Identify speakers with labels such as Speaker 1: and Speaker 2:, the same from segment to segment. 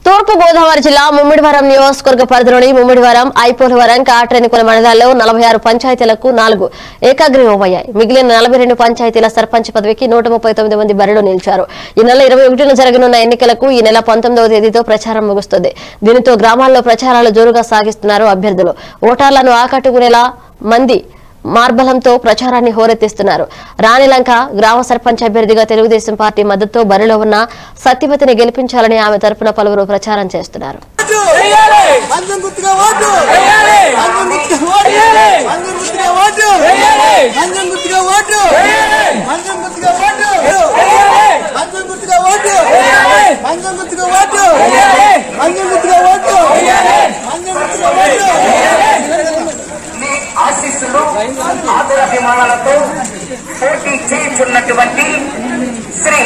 Speaker 1: తూర్పు గోదావరి జిల్లా ముమ్మిడివరం నియోజకవర్గ పరిధిలోని ముమ్మిడివరం ఐపోలవరం కాట్రేనికొల మండలాల్లో నలభై ఆరు పంచాయతీలకు నాలుగు ఏకాగ్రీవమయ్యాయి మిగిలిన నలభై రెండు పంచాయతీల సర్పంచ్ పదవికి నూట ముప్పై తొమ్మిది మంది బరిలో నిలిచారు ఈ నెల ఇరవై ఒకటిన జరగనున్న ఎన్నికలకు ఈ నెల పంతొమ్మిదవ తేదీతో ప్రచారం ముగుస్తుంది దీనితో గ్రామాల్లో ప్రచారాలు జోరుగా సాగిస్తున్నారు అభ్యర్థులు ఓటర్లను ఆకట్టుకునేలా మంది మార్బలంతో ప్రచారాన్ని హోరెత్తిస్తున్నారు రాణిలంక గ్రామ సర్పంచ్ అభ్యర్థిగా తెలుగుదేశం పార్టీ మద్దతుతో బరిలో ఉన్న సత్యవతిని గెలిపించాలని ఆమె తరపున పలువురు ప్రచారం చేస్తున్నారు
Speaker 2: అందం గుర్తుగా ఓటు అందం గుర్తుగా ఓటు అందం గుర్తుగా ఓటు అందం గుర్తుగా ఓటు అందం గుర్తుగా ఓటు అందం గుర్తుగా ఓటు అందం గుర్తుగా ఓటు అందం గుర్తుగా ఓటు
Speaker 3: మీ ఆశీస్సులు ఆదరాభిమానాలతో పోటీ చేయుచున్నటువంటి శ్రీ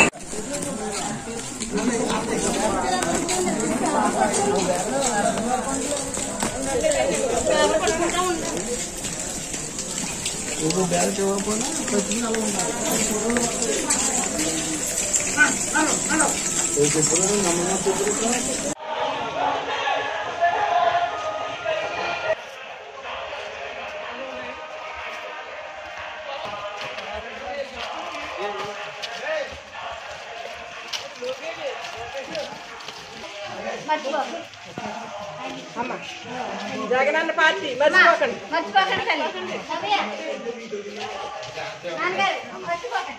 Speaker 4: జగనన్న పార్టీ మర్చిపోకండి
Speaker 5: మర్చిపోకండి తల్లి నాన్నగారు మర్చిపోకండి